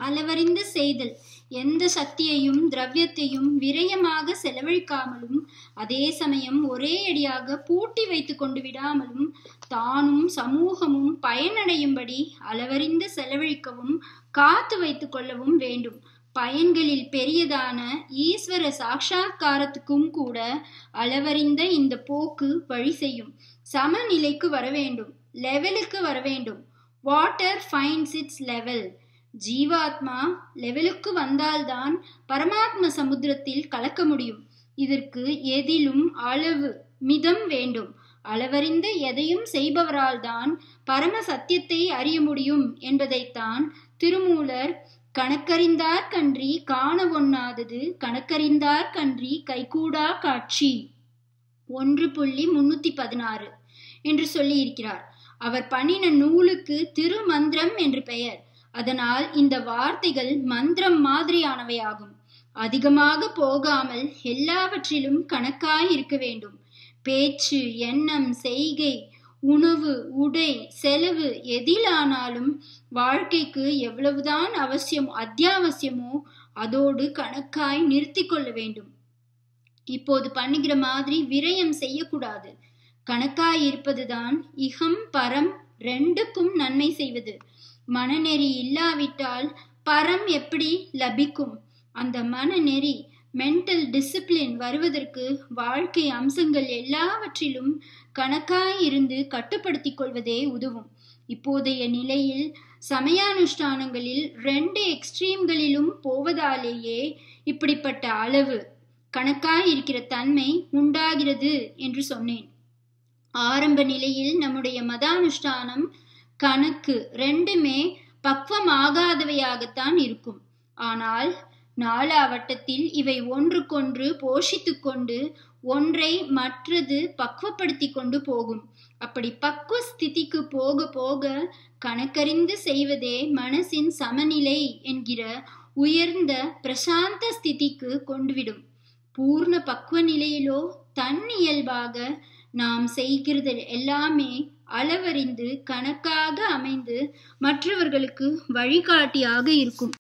அளவறிந்து செய்தல் எந்த சக்தியையும் திரவியத்தையும் விரயமாக செலவழிக்காமலும் அதே சமயம் ஒரே அடியாக பூட்டி வைத்து கொண்டு விடாமலும் தானும் சமூகமும் பயனடையும்படி அளவறிந்து செலவழிக்கவும் காத்து வைத்துக் கொள்ளவும் வேண்டும் பயன்களில் பெரியதான ஈஸ்வர சாட்சா்காரத்துக்கும் கூட அளவறிந்த இந்த போக்கு வழி செய்யும் சமநிலைக்கு வர வேண்டும் லெவலுக்கு வர வேண்டும் வாட்டர் ஃபைன்ஸ் இட்ஸ் லெவல் ஜீவாத்மா லெவலுக்கு வந்தால்தான் பரமாத்ம சமுத்திரத்தில் கலக்க முடியும் இதற்கு எதிலும் அளவு மிதம் வேண்டும் அளவறிந்து எதையும் செய்பவரால் தான் பரம சத்தியத்தை அறிய முடியும் என்பதைத்தான் திருமூலர் கணக்கறிந்தார் கன்றி காண ஒண்ணாதது கணக்கறிந்தார் கன்றி கைகூடா காட்சி ஒன்று புள்ளி முன்னூத்தி பதினாறு என்று சொல்லியிருக்கிறார் அவர் பண்ணின நூலுக்கு திருமந்திரம் என்று பெயர் அதனால் இந்த வார்த்தைகள் மந்திரம் மாதிரியானவையாகும் அதிகமாக போகாமல் எல்லாவற்றிலும் கணக்காய் இருக்க வேண்டும் பேச்சு எண்ணம் செய்கை உணவு உடை செலவு எதிலானாலும் வாழ்க்கைக்கு எவ்வளவுதான் அவசியம் அத்தியாவசியமோ அதோடு கணக்காய் நிறுத்தி கொள்ள வேண்டும் இப்போது பண்ணுகிற மாதிரி விரயம் செய்யக்கூடாது கணக்காய் இருப்பதுதான் இகம் பரம் ரெண்டுக்கும் நன்மை செய்வது மனநெறி இல்லாவிட்டால் பரம் எப்படி லபிக்கும் அந்த மனநெறி மென்டல் டிசிப்ளின் வருவதற்கு வாழ்க்கை அம்சங்கள் எல்லாவற்றிலும் கணக்காய் இருந்து கட்டுப்படுத்திக் கொள்வதே உதவும் இப்போதைய நிலையில் சமயானுஷ்டானங்களில் ரெண்டு எக்ஸ்ட்ரீம்களிலும் போவதாலேயே இப்படிப்பட்ட அளவு கணக்காய் இருக்கிற தன்மை உண்டாகிறது என்று சொன்னேன் ஆரம்ப நிலையில் நம்முடைய மதானுஷ்டானம் கணக்கு ரெண்டுமே பக்வமாகாதவையாகத்தான் இருக்கும் ஆனால் நாலாவட்டத்தில் இவை ஒன்றுக்கொன்று போஷித்து கொண்டு ஒன்றை மற்றது பக்குவப்படுத்தி கொண்டு போகும் அப்படி பக்குவ ஸ்திதிக்கு போக போக கணக்கறிந்து செய்வதே மனசின் சமநிலை என்கிற உயர்ந்த பிரசாந்த ஸ்திதிக்கு கொண்டுவிடும் பூர்ண பக்குவ நிலையிலோ தன் இயல்பாக நாம் செய்கிறது எல்லாமே அளவறிந்து கணக்காக அமைந்து மற்றவர்களுக்கு வழிகாட்டியாக இருக்கும்